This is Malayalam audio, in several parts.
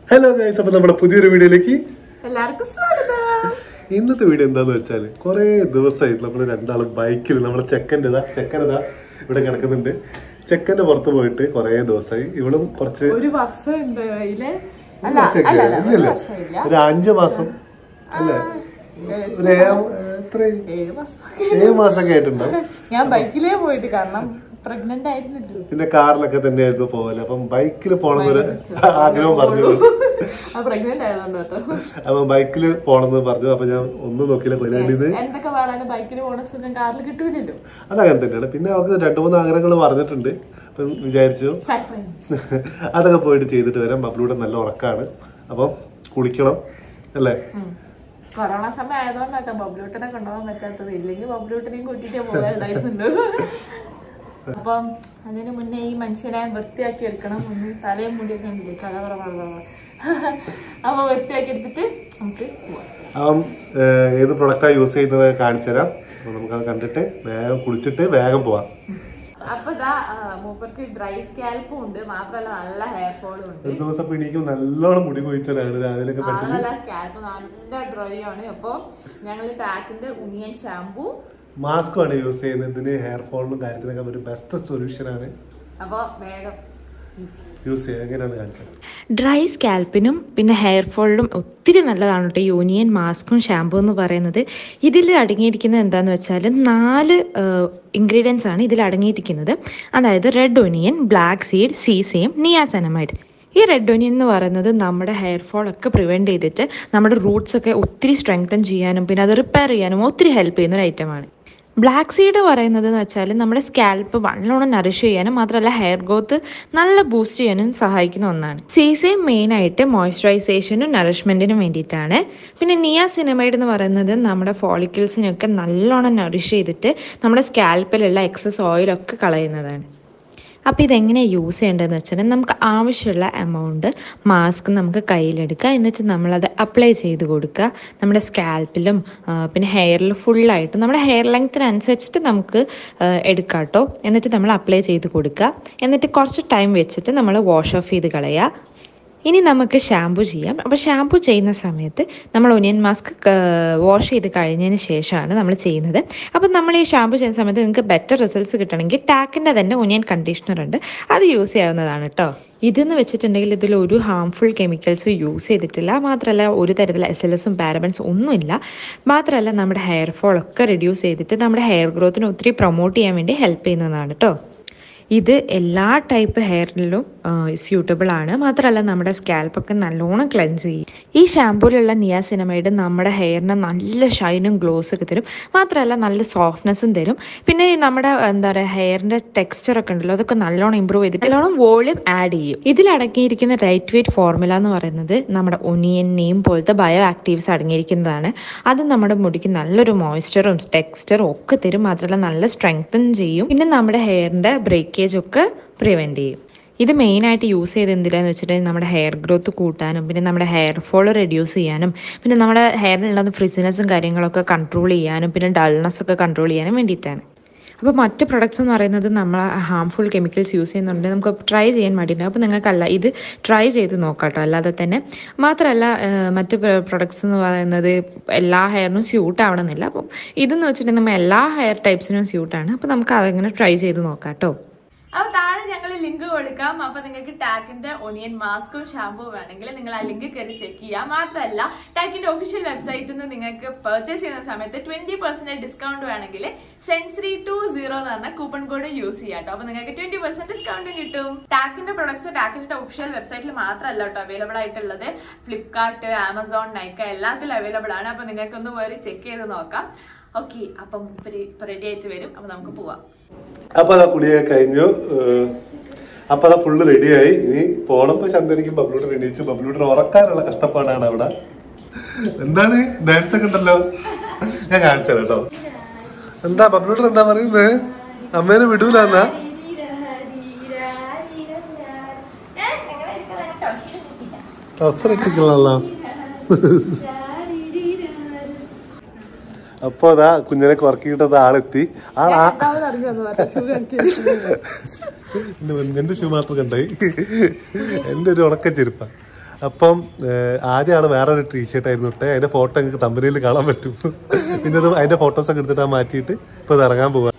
ഹലോ ഗൈസ് അപ്പൊ നമ്മുടെ പുതിയൊരു വീഡിയോയിലേക്ക് എല്ലാവർക്കും സ്വാഗതം ഇന്നത്തെ വീഡിയോ എന്താന്ന് വെച്ചാല് കുറെ ദിവസമായി നമ്മൾ രണ്ടാളും ബൈക്കിൽ നമ്മുടെ ചെക്കൻ്റെ ഇതാ ചെക്കനതാ ഇവിടെ കിടക്കുന്നുണ്ട് ചെക്കന്റെ പുറത്ത് പോയിട്ട് കുറെ ദിവസമായി ഇവളും കുറച്ച് ഒരു വർഷം ഉണ്ട് കയ്യില് ഒരു അല്ല വർഷമൊക്കെ അല്ല അല്ല ഒരു ഇല്ലല്ലേ? വർഷമില്ല ഒരു അഞ്ചു മാസം അല്ലേ ഒരു ഏഴ് എത്ര ഏഴ് മാസം ഏഴ് മാസമൊക്കെ ആയിട്ടുണ്ടാവും ഞാൻ ബൈക്കിലേ പോയിട്ട് കാരണം പ്രഗ്നന്റ് ആയിരുന്നില്ല പിന്നെ കാറിലൊക്കെ തന്നെയായിരുന്നു പോകല് അപ്പം ബൈക്കിൽ പോകണമെന്നൊരു ആഗ്രഹം പറഞ്ഞു ആ പ്രഗ്നന്റ് ആയതുകൊണ്ട് കേട്ടോ അപ്പൊ ബൈക്കിൽ പോണെന്ന് പറഞ്ഞു അപ്പൊ ഞാൻ ഒന്നും നോക്കിയില്ല കൊല്ലാണ്ടിത് എന്തൊക്കെ പാടാനും ബൈക്കിൽ പോണ സുഖം കാറിൽ കിട്ടൂലല്ലോ അതങ്ങനെ തന്നെയാണ് പിന്നെ അവർക്ക് രണ്ടു മൂന്ന് ആഗ്രഹങ്ങൾ പറഞ്ഞിട്ടുണ്ട് അപ്പം വിചാരിച്ചു സർപ്രൈസ് അതൊക്കെ പോയിട്ട് ചെയ്തിട്ട് വരാം ബബ്ലൂടെ നല്ല ഉറക്കാണ് അപ്പം കുളിക്കണം അല്ലേ കൊറോണ സമയം ആയതുകൊണ്ടാട്ടോ ബബ്ലൂട്ടനെ കൊണ്ടുപോകാൻ പറ്റാത്തത് ഇല്ലെങ്കിൽ ബബ്ലൂട്ടനെയും കൂട്ടിട്ടേ പോകാനുണ്ടായിരുന്നുള്ളൂ അപ്പം അതിന് മുന്നേ ഈ മനുഷ്യനെ വൃത്തിയാക്കി എടുക്കണം ഒന്ന് തലയും മുടിയൊക്കെ ഉണ്ടല്ലേ കലവറ അപ്പൊ വൃത്തിയാക്കി എടുത്തിട്ട് നമുക്ക് പോവാം അവൻ ഏഹ്, ഏത് പ്രൊഡക്റ്റാണ് യൂസ് ചെയ്യുന്നത് കാണിച്ചു തരാം അപ്പൊ നമുക്കത് കണ്ടിട്ട് വേഗം കുളിച്ചിട്ട് വേഗം പോവാം അപ്പൊ ഇതാ ആ, മൂപ്പർക്ക് ഡ്രൈ സ്കാൽപ്പും ഉണ്ട് മാത്രല്ല നല്ല ഹെയർ ഫോളും ഉണ്ട് ഒരു ദിവസം ഇപ്പൊ എണീക്കും നല്ലോണം മുടി കൊഴിച്ചാലാണ് രാവിലെ ഒക്കെ പെട്ടെന്ന് നല്ല സ്കാൽപ്പ് നല്ല ഡ്രൈ ആണ് അപ്പൊ ഞങ്ങൾ ടാക്കിന്റെ ഉണിയൻ ഷാമ്പൂ മാസ്കും ആണ് യൂസ് ചെയ്യുന്നത് ഇതിന് ഹെയർ ഫോളിനും കാര്യത്തിനൊക്കെ ഒരു ബെസ്റ്റ് സൊല്യൂഷൻ ആണ് അപ്പൊ വേഗം use ചെയ്യാം. യൂസ് ചെയ്യുക എങ്ങനെയാണ് കാണിച്ചത് ഡ്രൈ സ്കാൽപ്പിനും പിന്നെ ഹെയർ ഫോളിനും ഒത്തിരി നല്ലതാണ് കേട്ടോ യൂണിയൻ മാസ്കും ഷാമ്പൂ എന്ന് പറയുന്നത് ഇതിൽ അടങ്ങിയിരിക്കുന്നത് എന്താണെന്ന് വെച്ചാൽ നാല് ഇൻഗ്രീഡിയൻസ് ആണ് ഇതിൽ അടങ്ങിയിരിക്കുന്നത് അതായത് റെഡ് ഒനിയൻ ബ്ലാക്ക് സീഡ് സീസയും നിയാസനമൈഡ് ഈ റെഡ് ഒനിയൻ എന്ന് പറയുന്നത് നമ്മുടെ ഹെയർ ഫോൾ ഒക്കെ പ്രിവെൻറ്റ് ചെയ്തിട്ട് നമ്മുടെ റൂട്ട്സ് ഒക്കെ ഒത്തിരി സ്ട്രെങ്തൻ ചെയ്യാനും പിന്നെ അത് റിപ്പയർ ചെയ്യാനും ഒത്തിരി ഹെൽപ്പ് ചെയ്യുന്ന ഒരു ഐറ്റമാണ് ബ്ലാക്ക് സീഡ് പറയുന്നത് എന്ന് വെച്ചാൽ നമ്മുടെ സ്കാൽപ്പ് നല്ലോണം നറിഷ് ചെയ്യാനും മാത്രമല്ല ഹെയർ ഗ്രോത്ത് നല്ല ബൂസ്റ്റ് ചെയ്യാനും സഹായിക്കുന്ന ഒന്നാണ് സീസയും മെയിൻ ആയിട്ട് മോയ്സ്ചറൈസേഷനും നറിഷ്മെന്റിനും വേണ്ടിയിട്ടാണ് പിന്നെ നിയ സിനമൈഡ് എന്ന് പറയുന്നത് നമ്മുടെ ഫോളിക്കിൾസിനൊക്കെ നല്ലോണം നറിഷ് ചെയ്തിട്ട് നമ്മുടെ സ്കാൽപ്പിലുള്ള എക്സസ് ഓയിലൊക്കെ കളയുന്നതാണ് അപ്പോൾ ഇതെങ്ങനെ യൂസ് ചെയ്യേണ്ടതെന്ന് വെച്ചാൽ നമുക്ക് ആവശ്യമുള്ള എമൗണ്ട് മാസ്ക് നമുക്ക് കയ്യിലെടുക്കുക എന്നിട്ട് നമ്മളത് അപ്ലൈ ചെയ്ത് കൊടുക്കുക നമ്മുടെ സ്കാൽപ്പിലും പിന്നെ ഹെയറിൽ ഫുള്ളായിട്ട് നമ്മുടെ ഹെയർ ലെങ്ത്തിനനുസരിച്ചിട്ട് നമുക്ക് ആ, എടുക്കാം കേട്ടോ എന്നിട്ട് നമ്മൾ അപ്ലൈ ചെയ്ത് കൊടുക്കുക എന്നിട്ട് കുറച്ച് ടൈം വെച്ചിട്ട് നമ്മൾ വാഷ് ഓഫ് ചെയ്ത് കളയുക ഇനി നമുക്ക് ഷാമ്പു ചെയ്യാം അപ്പോൾ ഷാമ്പു ചെയ്യുന്ന സമയത്ത് നമ്മൾ ഒനിയൻ മാസ്ക് വാഷ് ചെയ്ത് കഴിഞ്ഞതിന് ശേഷമാണ് നമ്മൾ ചെയ്യുന്നത് അപ്പോൾ നമ്മൾ ഈ ഷാമ്പു ചെയ്യുന്ന സമയത്ത് നിങ്ങൾക്ക് ബെറ്റർ റിസൾട്ട്സ് കിട്ടണമെങ്കിൽ ടാക്കിൻ്റെ തന്നെ ഒനിയൻ കണ്ടീഷണർ ഉണ്ട് അത് യൂസ് ചെയ്യാവുന്നതാണ് കേട്ടോ ഇതെന്ന് വെച്ചിട്ടുണ്ടെങ്കിൽ ഇതിൽ ഒരു ഹാംഫുൾ കെമിക്കൽസ് യൂസ് ചെയ്തിട്ടില്ല മാത്രമല്ല ഒരു തരത്തിലുള്ള എസ് എൽ എസും പാരബൻസ് ഒന്നുമില്ല മാത്രമല്ല നമ്മുടെ ഹെയർ ഫോൾ ഒക്കെ റിഡ്യൂസ് ചെയ്തിട്ട് നമ്മുടെ ഹെയർ ഗ്രോത്തിനെ ഒത്തിരി പ്രൊമോട്ട് ചെയ്യാൻ വേണ്ടി ഹെൽപ്പ് ചെയ്യുന്നതാണ് കേട്ടോ ഇത് എല്ലാ ടൈപ്പ് ഹെയറിലും സ്യൂട്ടബിൾ ആണ് മാത്രമല്ല നമ്മുടെ സ്കാൽപ്പൊക്കെ നല്ലോണം ക്ലെൻസ് ചെയ്യും ഈ ഷാമ്പൂയിലുള്ള നിയാസിനമൈഡ് നമ്മുടെ ഹെയറിന് നല്ല ഷൈനും ഗ്ലോസ് ഒക്കെ തരും മാത്രമല്ല നല്ല സോഫ്റ്റ്നെസ്സും തരും പിന്നെ ഈ നമ്മുടെ എന്താ പറയുക ഹെയറിന്റെ ടെക്സ്ചർ ഒക്കെ ഉണ്ടല്ലോ അതൊക്കെ നല്ലോണം ഇമ്പ്രൂവ് ചെയ്തിട്ട് നല്ലോണം വോളിയം ആഡ് ചെയ്യും ഇതിൽ അടങ്ങിയിരിക്കുന്ന റൈറ്റ് വെയിറ്റ് ഫോർമുല എന്ന് പറയുന്നത് നമ്മുടെ ഒനിയൻ നെയിം പോലത്തെ ബയോ ആക്റ്റീവ്സ് അടങ്ങിയിരിക്കുന്നതാണ് അത് നമ്മുടെ മുടിക്ക് നല്ലൊരു മോയ്സ്ചറും ടെക്സ്ചറും ഒക്കെ തരും മാത്രമല്ല നല്ല സ്ട്രെങ്തൻ ചെയ്യും പിന്നെ നമ്മുടെ ഹെയറിന്റെ ബ്രേക്കേജ് ഒക്കെ പ്രിവെന്റ് ചെയ്യും ഇത് മെയിനായിട്ട് യൂസ് ചെയ്ത് എന്തിനാന്ന് വെച്ചിട്ടുണ്ടെങ്കിൽ നമ്മുടെ ഹെയർ ഗ്രോത്ത് കൂട്ടാനും പിന്നെ നമ്മുടെ ഹെയർ ഫോൾ റെഡ്യൂസ് ചെയ്യാനും പിന്നെ നമ്മുടെ ഹെയറിലുള്ള ഫ്രിസിനെസ്സും കാര്യങ്ങളൊക്കെ കൺട്രോൾ ചെയ്യാനും പിന്നെ ഡൾനെസ് ഒക്കെ കൺട്രോൾ ചെയ്യാനും വേണ്ടിയിട്ടാണ് അപ്പോൾ മറ്റ് പ്രൊഡക്ട്സ് എന്ന് പറയുന്നത് നമ്മൾ ഹാംഫുൾ കെമിക്കൽസ് യൂസ് ചെയ്യുന്നുണ്ട് നമുക്ക് ട്രൈ ചെയ്യാൻ മടിയുണ്ട് അപ്പോൾ നിങ്ങൾക്കല്ല ഇത് ട്രൈ ചെയ്ത് നോക്കാം കേട്ടോ അല്ലാതെ തന്നെ മാത്രമല്ല ഏഹ്, മറ്റ് പ്രൊഡക്ട്സ് എന്ന് പറയുന്നത് എല്ലാ ഹെയറിനും സ്യൂട്ട് ആവണമെന്നില്ല അപ്പം ഇതെന്ന് വെച്ചിട്ടുണ്ടെങ്കിൽ നമ്മൾ എല്ലാ ഹെയർ ടൈപ്സിനും സ്യൂട്ടാണ് അപ്പോൾ നമുക്ക് അതങ്ങനെ ട്രൈ ചെയ്ത് നോക്കാം കേട്ടോ അപ്പൊ താഴെ ഞങ്ങൾ ലിങ്ക് കൊടുക്കാം അപ്പൊ നിങ്ങൾക്ക് ടാക്കിന്റെ ഒണിയൻ മാസ്കും ഷാമ്പൂ വേണമെങ്കിൽ നിങ്ങൾ ആ ലിങ്ക് കയറി ചെക്ക് ചെയ്യാം മാത്രമല്ല ടാക്കിന്റെ ഒഫീഷ്യൽ വെബ്സൈറ്റിൽ നിന്ന് നിങ്ങൾക്ക് പർച്ചേസ് ചെയ്യുന്ന സമയത്ത് ട്വന്റി പെർസെന്റ് ഡിസ്കൗണ്ട് വേണമെങ്കിൽ സെൻസറി ടു സീറോ എന്ന് പറഞ്ഞ കൂപ്പൺ കോഡ് യൂസ് ചെയ്യാം കേട്ടോ അപ്പൊ നിങ്ങൾക്ക് ട്വന്റി പെർസെന്റ് ഡിസ്കൗണ്ട് കിട്ടും ടാക്കിന്റെ പ്രൊഡക്ട്സ് ടാക്കിന്റെ ഒഫീഷ്യൽ വെബ്സൈറ്റിൽ മാത്രമല്ല കേട്ടോ അവൈലബിൾ ആയിട്ടുള്ളത് ഫ്ലിപ്കാർട്ട് ആമസോൺ നൈക്ക എല്ലാത്തിലും അവൈലബിൾ ആണ് അപ്പൊ നിങ്ങൾക്ക് ഒന്ന് വേറെ ചെക്ക് ചെയ്ത് നോക്കാം ഓക്കെ അപ്പം റെഡി ആയിട്ട് വരും അപ്പൊ നമുക്ക് പോവാം അപ്പൊ അതാ കുളിയൊക്കെ കഴിഞ്ഞു ഏഹ്, അപ്പൊ അതാ ഫുള്ള് റെഡിയായി ഇനി പോണപ്പോ ചന്ദ്രനിക്കും ബബ്ലൂട്ടർ എണീച്ചു ബബ്ലൂട്ടർ ഉറക്കാനുള്ള കഷ്ടപ്പാടാണ് അവിടെ എന്താണ് ഡാൻസ് ഒക്കെ ഉണ്ടല്ലോ ഞാൻ കാണിച്ചു തരാം കേട്ടോ എന്താ ബബ്ലൂട്ടർ എന്താ പറയുന്നത് അമ്മേനെ വിടൂലെന്നാ ടൗസർ ഇട്ടിട്ടില്ലല്ലോ അപ്പൊ അതാ കുഞ്ഞിനെ കുറക്കിയിട്ടത് ആളെത്തി ആളാ എന്റെ ഷൂ മാത്രം കണ്ടായി എന്റെ ഒരു ഉണക്ക ചെരുപ്പ അപ്പം ഏഹ്, ആദ്യം ആള് വേറെ ഒരു ടീഷർട്ട് ആയിരുന്നു ഇട്ടേ അതിന്റെ ഫോട്ടോ നിങ്ങൾക്ക് തമ്പനിയിൽ കാണാൻ പറ്റും പിന്നെ അത് അതിന്റെ ഫോട്ടോസ് ഒക്കെ എടുത്തിട്ട് ആ മാറ്റിയിട്ട് ഇപ്പൊ ഇത് ഇറങ്ങാൻ പോവാ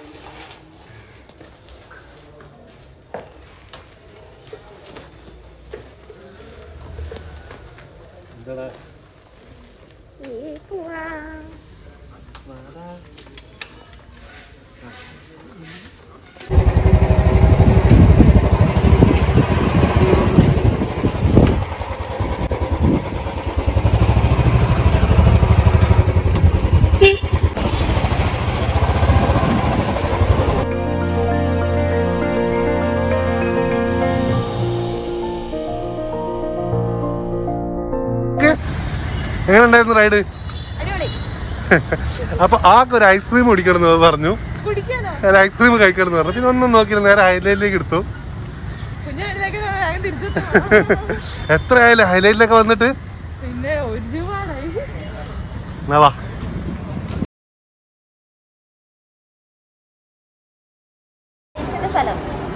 എങ്ങനെ ഉണ്ടായിരുന്നു റൈഡ് അടിപൊളി അപ്പൊ ആൾക്ക് ഒരു ഐസ്ക്രീം കുടിക്കണം എന്ന് പറഞ്ഞു കുടിക്കാനോ ഒരു ഐസ്ക്രീം കഴിക്കണം എന്ന് പറഞ്ഞു പിന്നെ ഒന്നും നോക്കിയില്ല നേരെ ഹൈലൈറ്റിലേക്ക് എടുത്തു കുഞ്ഞാടിലേക്ക് തിരിച്ചു എത്ര ആയാലും ഹൈലൈറ്റിലൊക്കെ വന്നിട്ട് പിന്നെ ഒരുപാടായി എന്നാ വാ സ്ഥലം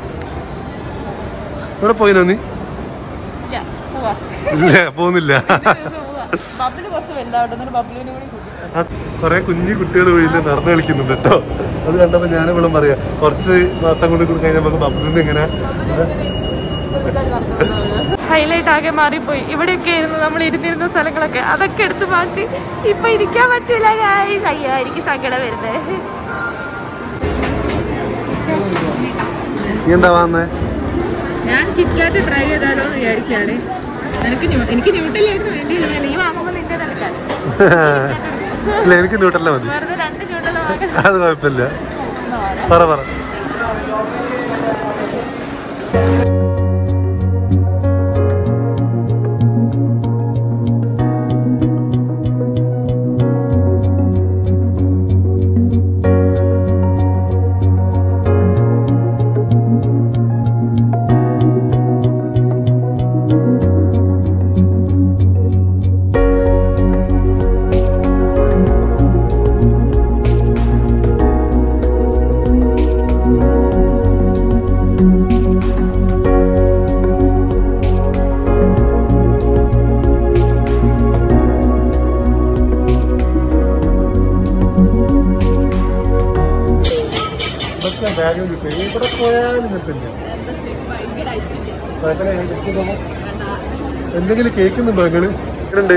ഇവിടെ പോയിനോ നീ ഇല്ല പോവാ ഇല്ല പോകുന്നില്ല ബബിള് കുറച്ച് വലുതാവട്ടെ എന്നിട്ട് ബബിളിനെ കൂടി കൂട്ടി ആ കൊറേ കുഞ്ഞു കുട്ടികൾ വീട്ടിൽ നടന്നു കളിക്കുന്നുണ്ട് കേട്ടോ അത് കണ്ടപ്പോ ഞാൻ ഇവിടെ പറയാ കുറച്ച് മാസം കൊണ്ട് കഴിഞ്ഞാൽ നമുക്ക് ബബ്ലുവിന് ഇങ്ങനെ ഹൈലൈറ്റ് ആകെ മാറിപ്പോയി ഇവിടെയൊക്കെ ആയിരുന്നു നമ്മൾ ഇരുന്നിരുന്ന സ്ഥലങ്ങളൊക്കെ അതൊക്കെ എടുത്ത് മാറ്റി ഇപ്പൊ ഇരിക്കാൻ പറ്റില്ല guys. അയ്യോ എനിക്ക് സങ്കടം വരുന്നത് നീ എന്താ വന്നേ ഞാൻ കിറ്റ്കാറ്റ് ട്രൈ ചെയ്താലോ എന്ന് വിചാരിക്കുകയാണ് എനിക്ക് ന്യൂ- എനിക്ക് ന്യൂട്ടലായിരുന്നു വേണ്ടിയിരുന്നത് നീ വാങ്ങുമ്പോൾ നിന്റെ നിനക്കാണ് ഇല്ല എനിക്ക് ന്യൂട്ടല്ല മതി വെറുതെ രണ്ട് ന്യൂട്ടൽ വാങ്ങാൻ അത് കുഴപ്പമില്ല പറ പറ ഇതൊക്കെ ബാഗിൽ കിട്ടും ഇവിടെ പോയാലും കിട്ടില്ല ഭയങ്കര ഇതൊക്കെ തോന്നും. എന്തെങ്കിലും കേൾക്കുന്നുണ്ടോ നിങ്ങള് എങ്ങനുണ്ട്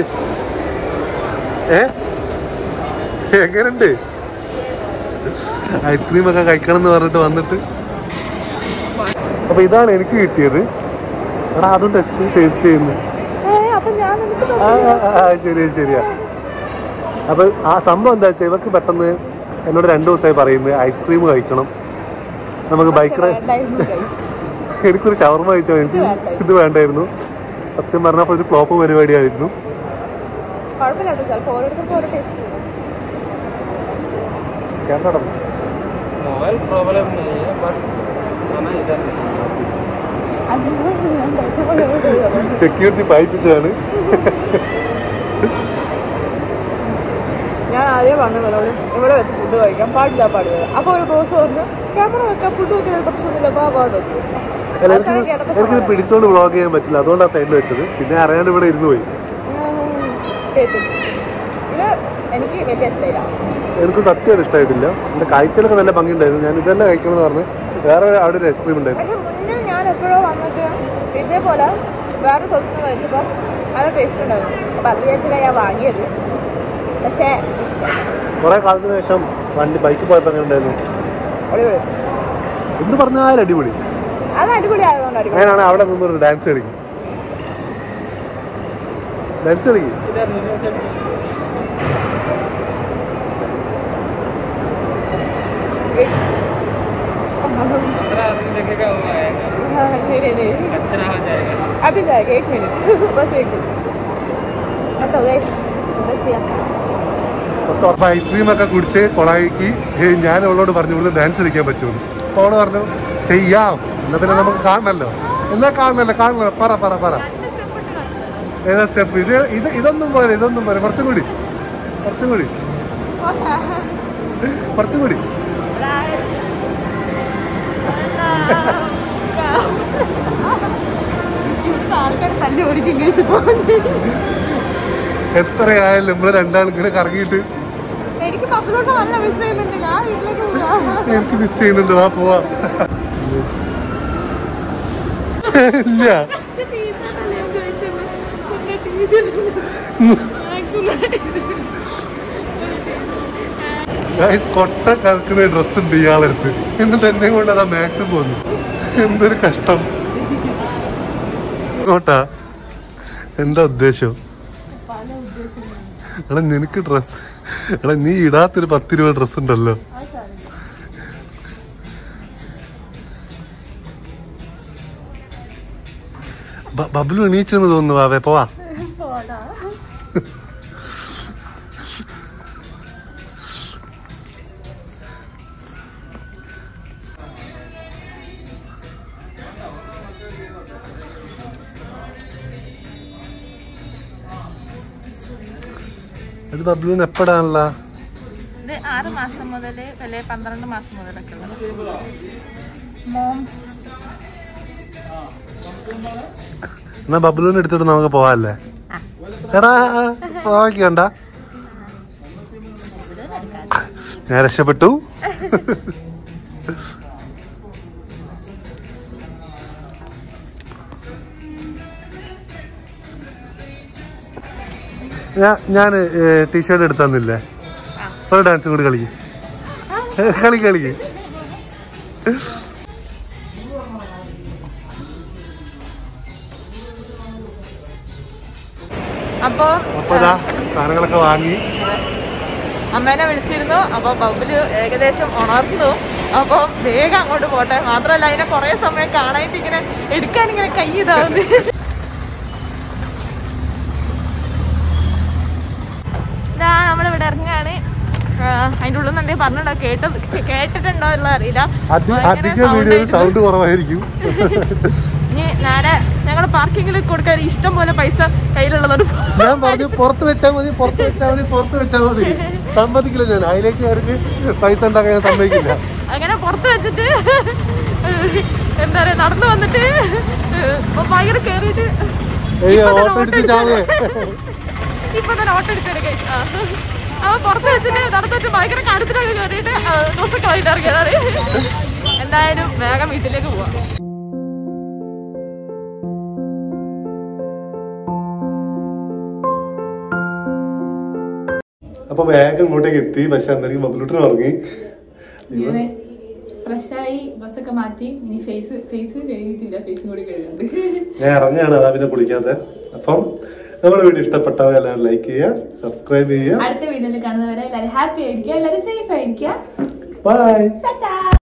ഏ എങ്ങനുണ്ട് ഐസ്ക്രീം ഒക്കെ കഴിക്കണം എന്ന് പറഞ്ഞിട്ട് വന്നിട്ട് അപ്പൊ ഇതാണ് എനിക്ക് കിട്ടിയത് എടാ അതും ടെസ്റ്റ് ടേസ്റ്റ് ചെയ്യുന്നു അപ്പൊ ഞാൻ നിനക്ക് ആ, ആ, ആ, ശരിയാ ശരിയാ അപ്പൊ ആ സംഭവം എന്താ വെച്ചാൽ ഇവർക്ക് പെട്ടെന്ന് എന്നോട് രണ്ടു ദിവസമായി പറയുന്നത് ഐസ്ക്രീം കഴിക്കണം നമുക്ക് ബൈക്ക് റൈഡ് വേണ്ടായിരുന്നു guys. എനിക്കൊരു ഷവർമ കഴിച്ചാൽ എനിക്ക് ഇത് വേണ്ടായിരുന്നു സത്യം പറഞ്ഞപ്പോൾ ഒരു ഫ്ലോപ്പ് പരിപാടിയായിരുന്നു കുഴപ്പമില്ല കേട്ടോ ചിലപ്പോൾ ഓരോരുത്തർക്കും ഓരോ ടേസ്റ്റ് ക്യാമറ मोबाइल प्रॉब्लम नहीं है बट खाना इधर नहीं സെക്യൂരിറ്റി പായിപ്പിച്ചതാണ് ഞാൻ ആദ്യം പറഞ്ഞവരോട് ഇവിടെ വെച്ച് ഫുഡ് കഴിക്കാൻ പാടില്ല പാടില്ല അപ്പൊ ഒരു ബോസ് പറഞ്ഞു ക്യാമറ വെക്കാൻ ഫുഡ് വെക്കാൻ പ്രശ്നമൊന്നുമില്ല ബാ ബാ എന്ന് പറഞ്ഞു. അല്ല എനിക്ക് അവസാനം കേട്ടപ്പോൾ എനിക്കിത് പിടിച്ചോണ്ട് വ്ളോഗ് ചെയ്യാൻ പറ്റില്ല അതുകൊണ്ടാണ് സൈഡിൽ വെച്ചത് പിന്നെ അറിയാണ്ട് ഇവിടെ ഇരുന്ന് പോയി ഉം, കേട്ടു ഇത് എനിക്ക് വലിയ ഇഷ്ടമില്ല എനിക്ക് സത്യമായിട്ട് ഇഷ്ടമായിട്ടില്ല എൻ്റെ കാഴ്ചയിലൊക്കെ നല്ല ഭംഗിയുണ്ടായിരുന്നു ഞാൻ ഇതെല്ലാം കഴിക്കണമെന്ന് പറഞ്ഞ് വേറെ അവിടെ ഒരു ഐസ്ക്രീം ഉണ്ടായിരുന്നു പക്ഷെ മുന്നേ ഞാൻ എപ്പോഴോ വന്നിട്ട് ഇതേപോലെ വേറെ സ്ഥലത്ത് നിന്ന് കഴിച്ചപ്പോൾ നല്ല ടേസ്റ്റ് ഉണ്ടായിരുന്നു അപ്പം അത് വിചാരിച്ചില്ല ഞാൻ വാങ്ങിയത് പക്ഷേ കുറെ കാലത്തിന് ശേഷം വണ്ടി ബൈക്ക് പോയപ്പോൾ എങ്ങനെ ഉണ്ടായിരുന്നു അടിപൊളി എന്ത് പറഞ്ഞാലും അടിപൊളി അത് അടിപൊളി ആയതുകൊണ്ട് അടിപൊളി അങ്ങനെയാണ് അവിടെ നിന്നൊരു ഡാൻസ് കളിക്കും ഡാൻസ് കളിക്കും इधर नीचे से दूसरा आदमी देखेगा वो आएगा हाँ, नहीं नहीं नहीं अच्छा हो जाएगा अभी जाएगा एक मिनट बस एक मिनट तो गई बस यहाँ അപ്പൊ ഐസ്ക്രീം ഒക്കെ കുടിച്ച് കൊളായിക്ക് ഏയ് ഞാൻ അവളോട് പറഞ്ഞു ഇവിടെ ഡാൻസ് കളിക്കാൻ പറ്റുമെന്ന് അപ്പൊ അവള് പറഞ്ഞു ചെയ്യാം എന്നാ പിന്നെ നമുക്ക് കാണണല്ലോ എന്നാ കാണണല്ലോ കാണണല്ലോ പറ പറ പറ ഏതാ സ്റ്റെപ്പ് ഇത് ഇത് ഇതൊന്നും പോലെ ഇതൊന്നും പോലെ കുറച്ചും കൂടി കുറച്ചും കൂടി കുറച്ചും കൂടി ആൾക്കാർ തല്ലി ഓടിക്കും കേസ് എത്രയായാലും നമ്മള് രണ്ടാളും ഇങ്ങനെ കറങ്ങിയിട്ട് എനിക്ക് പപ്പിലോട്ട് നല്ല മിസ് ചെയ്യുന്നുണ്ട് ഞാൻ വീട്ടിലേക്ക് പോവാ എനിക്ക് മിസ് ചെയ്യുന്നുണ്ട് വാ പോവാ ഇല്ല ഗൈസ് കൊട്ട കറക്കുന്ന ഡ്രസ് ഉണ്ട് ഇയാളെടുത്ത് എന്നിട്ട് എന്നെ കൊണ്ട് അതാ മാക്സിം പോന്നു എന്തൊരു കഷ്ടം കോട്ടാ എന്താ ഉദ്ദേശം എടാ നിനക്ക് ഡ്രസ് എടാ നീ ഇടാത്തൊരു പത്ത് രൂപ ഡ്രസ് ഉണ്ടല്ലോ ബ- ബബ്ലു എണീച്ചെന്ന് തോന്നുന്നു വാവേ പോവാ ഇത് ബബ്ലുവിന് എപ്പോഴാണല്ലോ ഇത് ആറ് മാസം മുതൽ അല്ലെ പന്ത്രണ്ട് മാസം മുതലൊക്കെ ഉള്ളത് മോംസ് എന്നാ ബബ്ലുവിനെ എടുത്തിട്ട് നമുക്ക് പോവാല്ലേ എടാ പോവാക്കണ്ട ഞാൻ രക്ഷപ്പെട്ടു ഞാൻ ഞാൻ ടീഷർട്ട് എടുത്തന്നില്ലേ ഒരു ഡാൻസും കൂടി കളിക്ക് കളി കളിക്ക് അപ്പോ അപ്പൊ ഇതാ സാധനങ്ങളൊക്കെ വാങ്ങി അമ്മേനെ വിളിച്ചിരുന്നു അപ്പൊ ബബില് ഏകദേശം ഉണർന്നു അപ്പൊ വേഗം അങ്ങോട്ട് പോട്ടെ മാത്രല്ല അതിനെ കുറെ സമയം കാണാനായിട്ട് ഇങ്ങനെ എടുക്കാൻ ഇങ്ങനെ കൈ ഇതാവുന്നു ഇതാ നമ്മളിവിടെ ഇറങ്ങാണ് അതിന്റെ ഉള്ളിൽ നിന്ന് എന്തെങ്കിലും പറഞ്ഞിട്ടുണ്ടോ കേട്ട് കേട്ടിട്ടുണ്ടോ എന്നുള്ള അറിയില്ല അധി- ഭയങ്കര അധികം sound വീഡിയോയിൽ ആയിരുന്നു. സൗണ്ട് കുറവായിരിക്കും ഇനി നേരെ ഞങ്ങൾ പാർക്കിങ്ങിൽ കൊടുക്കാൻ ഇഷ്ടം പോലെ പൈസ കയ്യിലുള്ളതുകൊണ്ട് ഞാൻ പറഞ്ഞു പുറത്ത് വെച്ചാൽ മതി പുറത്ത് വെച്ചാൽ മതി പുറത്ത് വെച്ചാൽ മതി സമ്മതിക്കില്ല ഞാൻ അതിലേക്കാർക്ക് പൈസ ഉണ്ടാക്കാൻ ഞാൻ സമ്മതിക്കില്ല അങ്ങനെ പുറത്ത് വെച്ചിട്ട് എന്താ പറയാ നടന്നു വന്നിട്ട് ഇപ്പൊ ഭയങ്കര കേറിയിട്ട് ഏയ് ഇപ്പൊ തന്നെ ഓട്ടോ ഓട്ടോ അടിച്ച് ചാവേ ഇപ്പൊ തന്നെ ഓട്ടോ എടുത്തെടുക്കേ അപ്പൊ പുറത്ത് വെച്ചിട്ട് നടന്നിട്ട് ഭയങ്കര കാര്യത്തിലൊക്കെ കയറിയിട്ട് ഡ്രസ്സൊക്കെ വാങ്ങിട്ട് ഇറങ്ങിയതാണ് എന്തായാലും വേഗം വീട്ടിലേക്ക് പോവാം അപ്പൊ വേഗം ഇങ്ങോട്ടേക്ക് എത്തി പക്ഷെ അന്നേരം ബബിലൂട്ടിന് ഉറങ്ങി ഇങ്ങനെ ഫ്രഷായി ഡ്രസ്സൊക്കെ മാറ്റി ഇനി ഫേസ് ഫേസ് കഴുകിയിട്ടില്ല ഫേസും കൂടി കഴുകുന്നുണ്ട് ഞാൻ ഇറങ്ങിയാണ് അതാ പിന്നെ കുളിക്കാതെ അപ്പം നമ്മുടെ വീഡിയോ ഇഷ്ടപ്പെട്ടാൽ എല്ലാവരും ലൈക്ക് ചെയ്യുക സബ്സ്ക്രൈബ് ചെയ്യുക അടുത്ത വീഡിയോയിൽ കാണുന്നവരെ എല്ലാവരും ഹാപ്പി ആയിരിക്കുക എല്ലാവരും സേഫ് ആയിരിക്കുക ബൈ ടാറ്റാ